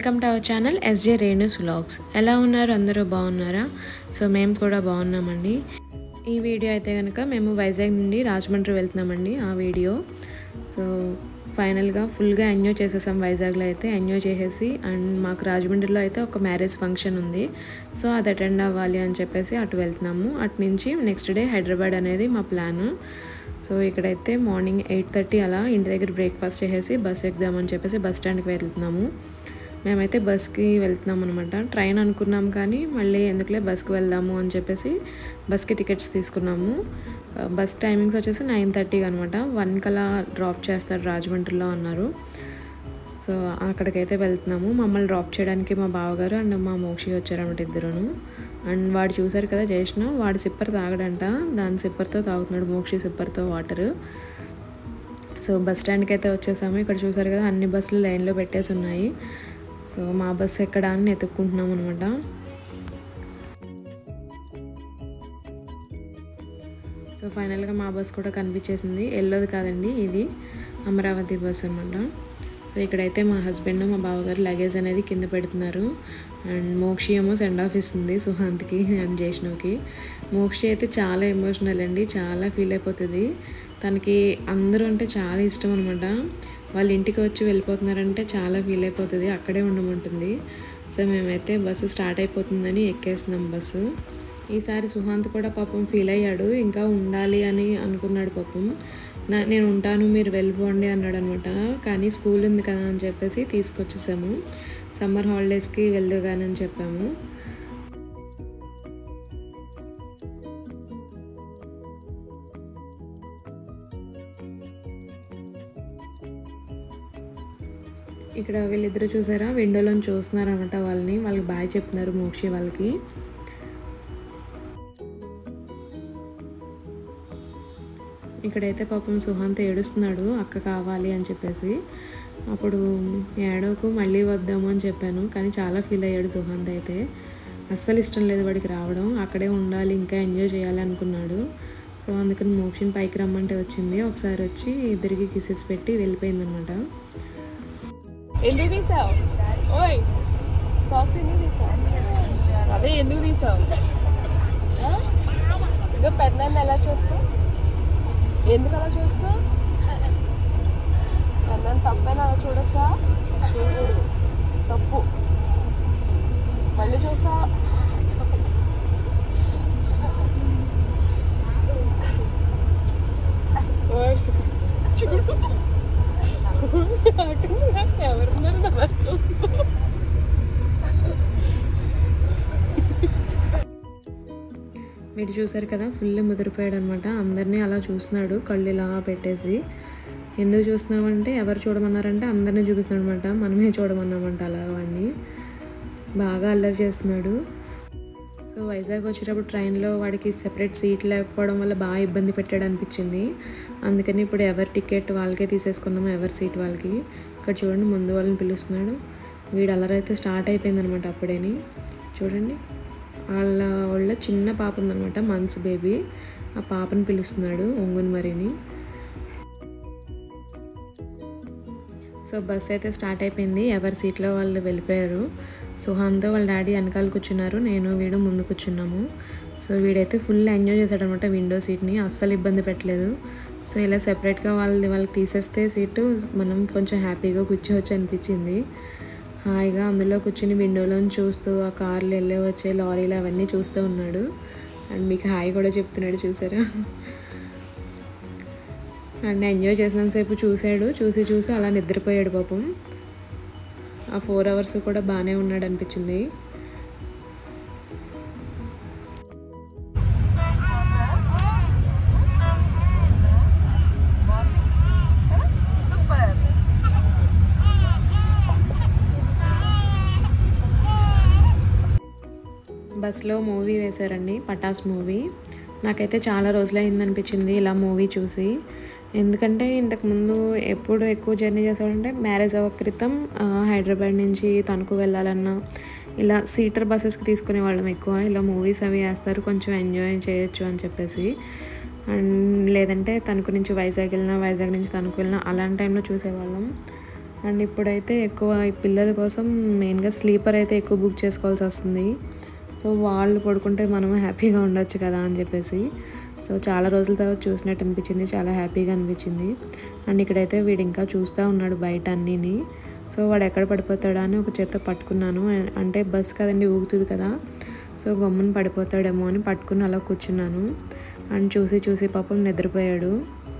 Welcome to our channel SJ Renu's vlogs ఎలా ఉన్నారు అందరూ బాగున్నారా సో మేము కూడా బాగున్నామండి ఈ వీడియో అయితే కనుక మేము వైజాగ్ నుండి రాజమండ్రి వెళ్తున్నామండి ఆ వీడియో సో ఫైనల్గా ఫుల్గా ఎంజాయ్ చేసేసాం వైజాగ్లో అయితే ఎంజాయ్ చేసేసి అండ్ మాకు రాజమండ్రిలో అయితే ఒక మ్యారేజ్ ఫంక్షన్ ఉంది సో అది అటెండ్ అవ్వాలి అని చెప్పేసి అటు వెళ్తున్నాము అటు నుంచి నెక్స్ట్ డే హైదరాబాద్ అనేది మా ప్లాను సో ఇక్కడైతే మార్నింగ్ ఎయిట్ థర్టీ అలా ఇంటి దగ్గర బ్రేక్ఫాస్ట్ చేసేసి బస్ ఎక్కుదామని చెప్పేసి బస్ స్టాండ్కి వెళ్తున్నాము మేమైతే బస్కి వెళ్తున్నాం అనమాట ట్రైన్ అనుకున్నాం కానీ మళ్ళీ ఎందుకులే బస్కి వెళ్దాము అని చెప్పేసి బస్కి టికెట్స్ తీసుకున్నాము ఆ, బస్ టైమింగ్స్ వచ్చేసి నైన్ థర్టీకి అనమాట వన్ కలా డ్రాప్ చేస్తారు రాజమండ్రిలో అన్నారు సో అక్కడికైతే వెళ్తున్నాము మమ్మల్ని డ్రాప్ చేయడానికి మా బావగారు అండ్ మా మోక్షి వచ్చారన్నమాట ఇద్దరును అండ్ వాడు చూసారు కదా చేసిన వాడు సిప్పర్ తాగడంట దాని సిప్పర్తో తాగుతున్నాడు మోక్షి సిప్పర్తో వాటర్ సో బస్ స్టాండ్కి అయితే వచ్చేసాము ఇక్కడ చూసారు కదా అన్ని బస్సులు లైన్లో పెట్టేసి ఉన్నాయి సో మా బస్సు ఎక్కడ అని ఎత్తుక్కుంటున్నాం అనమాట సో ఫైనల్గా మా బస్ కూడా కనిపించేసింది ఎల్లోది కాదండి ఇది అమరావతి బస్ అనమాట సో ఇక్కడైతే మా హస్బెండ్ మా బావగారు లగేజ్ అనేది కింద పెడుతున్నారు అండ్ మోక్షి ఏమో సెండ్ ఆఫ్ ఇస్తుంది సుహాంత్కి అండ్ జైష్ణవ్కి మోక్షి అయితే చాలా ఎమోషనల్ అండి చాలా ఫీల్ అయిపోతుంది తనకి అందరూ అంటే చాలా ఇష్టం అనమాట వాళ్ళ ఇంటికి వచ్చి వెళ్ళిపోతున్నారంటే చాలా ఫీల్ అయిపోతుంది అక్కడే ఉండమంటుంది సో మేమైతే బస్సు స్టార్ట్ అయిపోతుందని ఎక్కేస్తున్నాం బస్సు ఈసారి సుహాంత్ కూడా పాపం ఫీల్ అయ్యాడు ఇంకా ఉండాలి అని అనుకున్నాడు పాపం నా నేను ఉంటాను మీరు వెళ్ళిపోండి అన్నాడు అనమాట కానీ స్కూల్ ఉంది కదా అని చెప్పేసి తీసుకొచ్చేసాము సమ్మర్ హాలిడేస్కి వెళ్దుగాని అని చెప్పాము ఇక్కడ వీళ్ళిద్దరూ చూసారా విండోలో చూస్తున్నారు అనమాట వాళ్ళని వాళ్ళకి బాయ్ చెప్తున్నారు మోక్షి వాళ్ళకి ఇక్కడైతే పాపం సుహాంత్ ఏడుస్తున్నాడు అక్క కావాలి అని చెప్పేసి అప్పుడు ఏడోకు మళ్ళీ వద్దాము అని చెప్పాను కానీ చాలా ఫీల్ అయ్యాడు సుహాంత్ అయితే అస్సలు ఇష్టం లేదు వాడికి రావడం అక్కడే ఉండాలి ఇంకా ఎంజాయ్ చేయాలి అనుకున్నాడు సో అందుకని మోక్షిని పైకి రమ్మంటే వచ్చింది ఒకసారి వచ్చి ఇద్దరికి కిసెస్ పెట్టి వెళ్ళిపోయిందనమాట ఎందుకు తీసావు ఓయ్ సాక్స్ ఎందుకు తీసావు అదే ఎందుకు తీసావు ఇంకా పెద్దనాన్ని ఎలా చూస్తావు ఎందుకు అలా చూస్తావు పెద్దనాన్ని తప్పైనా అలా చూడొచ్చా చూడకూడదు తప్పు మళ్ళీ చూస్తా ఓయ్ చూడు ఎవరున్నారు అలా చూస్తూ మీరు చూసారు కదా ఫుల్ ముదిరిపోయాడు అనమాట అందరినీ అలా చూస్తున్నాడు కళ్ళు ఇలా పెట్టేసి ఎందుకు చూస్తున్నామంటే ఎవరు చూడమన్నారంటే అందరినీ చూపిస్తున్నాడు అనమాట మనమే చూడమన్నామంట అలా వాడిని బాగా అల్లరి చేస్తున్నాడు సో వైజాగ్ వచ్చేటప్పుడు ట్రైన్లో వాడికి సెపరేట్ సీట్ లేకపోవడం వల్ల బాగా ఇబ్బంది పెట్టాడు అనిపించింది అందుకని ఇప్పుడు ఎవరి టికెట్ వాళ్ళకే తీసేసుకున్నాము ఎవరి సీట్ వాళ్ళకి ఇక్కడ చూడండి ముందు వాళ్ళని పిలుస్తున్నాడు వీడు అల్లరైతే స్టార్ట్ అయిపోయింది అనమాట అప్పుడేని చూడండి వాళ్ళ వాళ్ళ చిన్న పాప ఉందనమాట మంత్స్ బేబీ ఆ పాపని పిలుస్తున్నాడు ఒంగుని మరిని సో బస్ అయితే స్టార్ట్ అయిపోయింది ఎవరి సీట్లో వాళ్ళు వెళ్ళిపోయారు సుహాన్తో వాళ్ళ డాడీ వెనకాల కూర్చున్నారు నేను వీడు ముందు కూర్చున్నాము సో వీడైతే ఫుల్ ఎంజాయ్ చేశాడనమాట విండో సీట్ని అస్సలు ఇబ్బంది పెట్టలేదు సో ఇలా సెపరేట్గా వాళ్ళది వాళ్ళకి తీసేస్తే సీటు మనం కొంచెం హ్యాపీగా కూర్చోవచ్చు అనిపించింది హాయిగా అందులో కూర్చుని విండోలో చూస్తూ ఆ కార్లు వెళ్ళే వచ్చే లారీలు అవన్నీ చూస్తూ ఉన్నాడు అండ్ మీకు హాయ్ కూడా చెప్తున్నాడు చూసారా అండ్ ఎంజాయ్ చేసినంతసేపు చూశాడు చూసి చూసి అలా నిద్రపోయాడు పాపం ఆ ఫోర్ అవర్స్ కూడా బాగానే ఉన్నాడు అనిపించింది సూపర్ బస్లో మూవీ వేశారండి పటాస్ మూవీ నాకైతే చాలా రోజులైంది అనిపించింది ఇలా మూవీ చూసి ఎందుకంటే ఇంతకుముందు ఎప్పుడు ఎక్కువ జర్నీ చేసాడంటే మ్యారేజ్ అవ్వ క్రితం ఆ, హైదరాబాద్ నుంచి తణుకు వెళ్ళాలన్నా ఇలా సీటర్ బస్సెస్కి తీసుకునే వాళ్ళం ఎక్కువ ఇలా మూవీస్ అవి వేస్తారు కొంచెం ఎంజాయ్ చేయొచ్చు అని చెప్పేసి అండ్ లేదంటే తణుకు నుంచి వైజాగ్ వెళ్ళినా వైజాగ్ నుంచి తణుకు వెళ్ళినా అలాంటి టైంలో చూసేవాళ్ళం అండ్ ఇప్పుడైతే ఎక్కువ ఈ పిల్లల కోసం మెయిన్గా స్లీపర్ అయితే ఎక్కువ బుక్ చేసుకోవాల్సి వస్తుంది సో వాళ్ళు పడుకుంటే మనం హ్యాపీగా ఉండొచ్చు కదా అని చెప్పేసి సో చాలా రోజుల తర్వాత చూసినట్టు అనిపించింది చాలా హ్యాపీగా అనిపించింది అండ్ ఇక్కడైతే వీడు ఇంకా చూస్తూ ఉన్నాడు బయట అన్నీని సో వాడు ఎక్కడ పడిపోతాడా అని ఒక చేత్తో పట్టుకున్నాను అంటే బస్ కదండి ఊగుతుంది కదా సో గమ్మున పడిపోతాడేమో అని పట్టుకుని అలా కూర్చున్నాను అండ్ చూసి చూసి పాపం నిద్రపోయాడు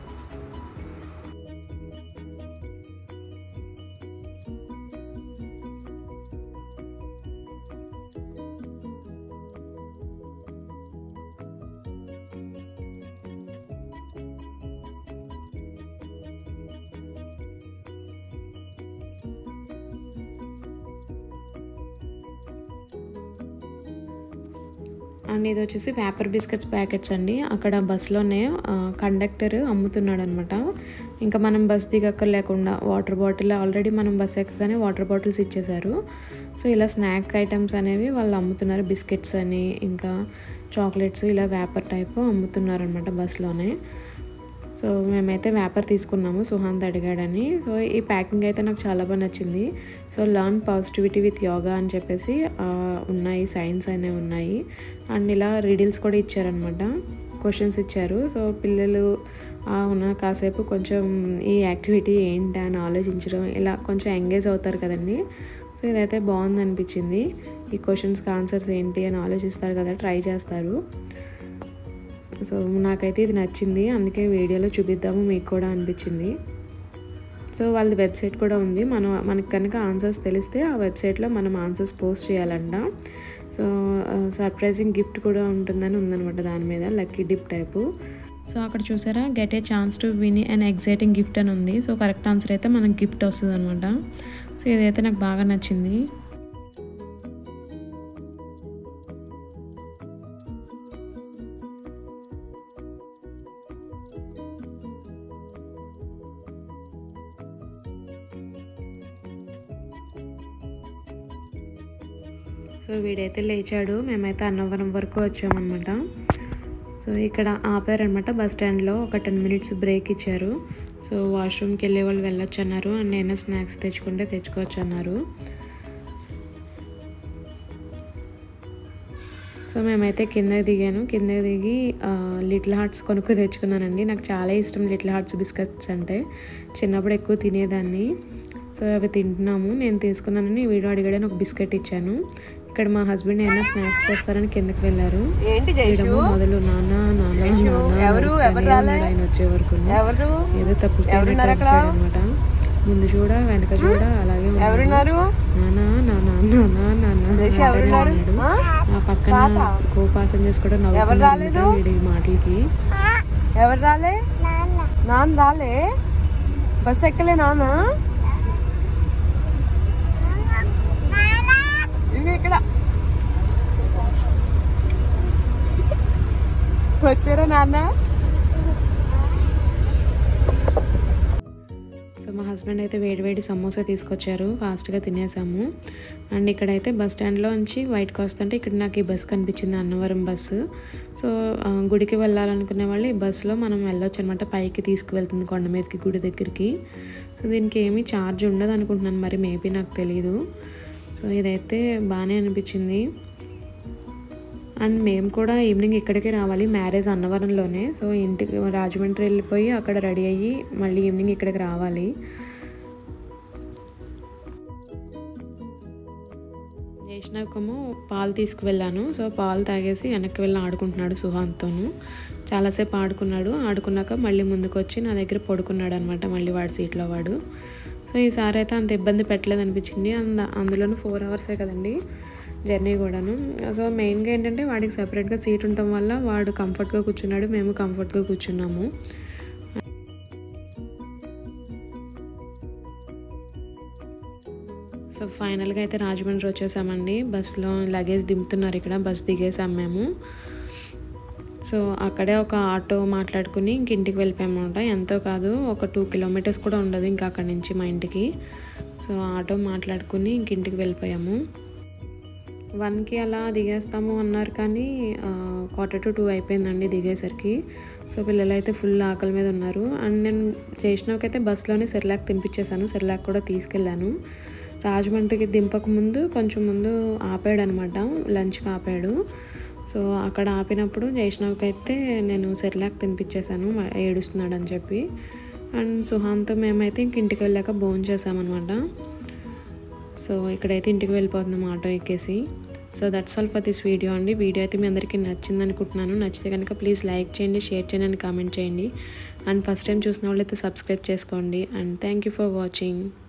అండ్ ఇది వచ్చేసి పేపర్ బిస్కెట్స్ ప్యాకెట్స్ అండి అక్కడ బస్సులోనే కండక్టర్ అమ్ముతున్నాడు అనమాట ఇంకా మనం బస్ దిగక్క లేకుండా వాటర్ బాటిల్ ఆల్రెడీ మనం బస్ ఎక్కగానే వాటర్ బాటిల్స్ ఇచ్చేసారు సో ఇలా స్నాక్ ఐటమ్స్ అనేవి వాళ్ళు అమ్ముతున్నారు బిస్కెట్స్ అని ఇంకా చాక్లెట్స్ ఇలా వేపర్ టైప్ అమ్ముతున్నారు అనమాట బస్సులోనే సో మేమైతే వేపర్ తీసుకున్నాము సుహాంత్ అడిగాడని సో ఈ ప్యాకింగ్ అయితే నాకు చాలా బాగా నచ్చింది so learn positivity with yoga అని చెప్పేసి ఆ, ఉన్నాయి సైన్స్ అనేవి ఉన్నాయి అండ్ ఇలా రీడిల్స్ కూడా ఇచ్చారనమాట క్వశ్చన్స్ ఇచ్చారు సో పిల్లలు ఆ, ఉన్న కాసేపు కొంచెం ఈ యాక్టివిటీ ఏంటి అని ఆలోచించడం ఇలా కొంచెం ఎంగేజ్ అవుతారు కదండి సో ఇదైతే బాగుంది అనిపించింది ఈ క్వశ్చన్స్కి ఆన్సర్స్ ఏంటి అని ఆలోచిస్తారు కదా ట్రై చేస్తారు సో నాకైతే ఇది నచ్చింది అందుకే వీడియోలో చూపిద్దాము మీకు కూడా అనిపించింది సో వాళ్ళది వెబ్సైట్ కూడా ఉంది మనం మనకి కనుక ఆన్సర్స్ తెలిస్తే ఆ వెబ్సైట్లో మనం ఆన్సర్స్ పోస్ట్ చేయాలంట సో సర్ప్రైజింగ్ గిఫ్ట్ కూడా ఉంటుందని ఉందన్నమాట దాని మీద లక్కీ డిప్ టైపు సో అక్కడ చూసారా get a chance to win and exciting gift అని ఉంది సో కరెక్ట్ ఆన్సర్ అయితే మనకి గిఫ్ట్ వస్తుంది అనమాట సో ఇదైతే నాకు బాగా నచ్చింది సో వీడైతే లేచాడు మేమైతే అన్నవరం వరకు వచ్చామన్నమాట సో ఇక్కడ ఆపారనమాట బస్ స్టాండ్లో ఒక టెన్ మినిట్స్ బ్రేక్ ఇచ్చారు సో వాష్రూమ్కి వెళ్ళే వాళ్ళు వెళ్ళొచ్చు అన్నారు అండ్ నేను స్నాక్స్ తెచ్చుకుంటే తెచ్చుకోవచ్చు అన్నారు సో మేమైతే కింద దిగాను కింద దిగి లిటిల్ హార్ట్స్ కొనుక్కు తెచ్చుకున్నానండి నాకు చాలా ఇష్టం లిటిల్ హార్ట్స్ బిస్కెట్స్ అంటే చిన్నప్పుడు ఎక్కువ తినేదాన్ని సో అవి తింటున్నాము నేను తీసుకున్నానని వీడియో అడిగాడని ఒక బిస్కెట్ ఇచ్చాను ఇక్కడ మా హస్బెండ్ ఏమైనా స్నాక్స్ తెస్తారని కిందకి వెళ్ళారు ఏంటి జైషు వీడేమో మొదలు నాన్న నాన్న జైషు, నాన్న ఎవరు? అరుస్తూనే ఎవరు రాలే? ఉన్నాడు ఆయన వచ్చే వరకు ఎవరు ఏదో తప్పు ఎవరున్నారు అక్కడ? అనమాట ముందు చూడ వెనక చూడ అలాగే ఉన్నాడు. ఎవరున్నారు నాన్న నాన్న నాన్న నాన్న జైషు నాన్న ఎవరున్నారు అన్నాడు. ఆ? ఆ పక్కన తాత? కో పాసెంజర్స్ కూడా ఎవరు నవ్వుతున్నారు రాలేదు? వీడి మాటలకి ఎవరు రాలే నాన్న రాలే బస్ ఎక్కలే నాన్న ఇదిగో ఇక్కడ వచ్చారా నాన్న సో మా హస్బెండ్ అయితే వేడివేడి సమోసా తీసుకొచ్చారు ఫాస్ట్గా తినేసాము అండ్ ఇక్కడైతే బస్ స్టాండ్లో నుంచి వైట్కి వస్తుంటే ఇక్కడ నాకు ఈ బస్ కనిపించింది అన్నవరం బస్సు సో ఆ, గుడికి వెళ్ళాలనుకునే వాళ్ళు ఈ బస్సులో మనం వెళ్ళొచ్చు అనమాట పైకి తీసుకువెళ్తుంది కొండ మీదకి గుడి దగ్గరికి సో దీనికి ఏమీ ఛార్జ్ ఉండదు అనుకుంటున్నాను మరి మేబీ నాకు తెలియదు సో ఇదైతే బాగానే అనిపించింది అండ్ మేము కూడా ఈవినింగ్ ఇక్కడికి రావాలి మ్యారేజ్ అన్నవరంలోనే సో ఇంటికి రాజమండ్రి వెళ్ళిపోయి అక్కడ రెడీ అయ్యి మళ్ళీ ఈవినింగ్ ఇక్కడికి రావాలి జైష్ణవ్కేమో పాలు తీసుకువెళ్ళాను సో పాలు తాగేసి వెనక్కి వెళ్ళి ఆడుకుంటున్నాడు సుహాంత్తోను చాలాసేపు ఆడుకున్నాడు ఆడుకున్నాక మళ్ళీ ముందుకు వచ్చి నా దగ్గర పడుకున్నాడు అనమాట మళ్ళీ వాడి సీట్లో వాడు సో ఈసారి అయితే అంత ఇబ్బంది పెట్టలేదు అనిపించింది అంద అందులోనూ ఫోర్ అవర్సే కదండి జర్నీ కూడాను సో మెయిన్గా ఏంటంటే వాడికి సపరేట్గా సీట్ ఉండటం వల్ల వాడు కంఫర్ట్గా కూర్చున్నాడు మేము కంఫర్ట్గా కూర్చున్నాము సో ఫైనల్గా అయితే రాజమండ్రి వచ్చేసామండి బస్సులో లగేజ్ దింపుతున్నారు ఇక్కడ బస్ దిగేసాం మేము సో అక్కడే ఒక ఆటో మాట్లాడుకుని ఇంక ఇంటికి వెళ్ళిపోయాము అనమాట ఎంతో కాదు ఒక టూ కిలోమీటర్స్ కూడా ఉండదు ఇంకా అక్కడి నుంచి మా ఇంటికి సో ఆటో మాట్లాడుకుని ఇంక ఇంటికి వెళ్ళిపోయాము వన్కి అలా దిగేస్తాము అన్నారు కానీ ఆ, క్వార్టర్ టు టూ అయిపోయిందండి దిగేసరికి సో పిల్లలు అయితే ఫుల్ ఆకలి మీద ఉన్నారు అండ్ నేను చేసినాకైతే బస్సులోనే సెర్లాక్ తినిపించేశాను సెర్లాక్ కూడా తీసుకెళ్ళాను రాజమండ్రికి దింపక ముందు కొంచెం ముందు ఆపాడు అనమాట లంచ్కి ఆపాడు సో అక్కడ ఆపినప్పుడు జైష్ణవ్కి అయితే నేను సెర్లాక్ తినిపించేశాను ఏడుస్తున్నాడు అని చెప్పి అండ్ సుహాన్తో మేమైతే ఇంక ఇంటికి వెళ్ళాక భోజనం చేసామన్నమాట సో ఇక్కడైతే ఇంటికి వెళ్ళిపోతున్నాం ఆటో ఎక్కేసి so that's all for this video అండి వీడియో అయితే మీ అందరికీ నచ్చింది అనుకుంటున్నాను నచ్చితే కనుక ప్లీజ్ లైక్ చేయండి షేర్ చేయండి అండ్ కామెంట్ చేయండి అండ్ ఫస్ట్ టైం చూసిన వాళ్ళైతే సబ్స్క్రైబ్ చేసుకోండి and thank you for watching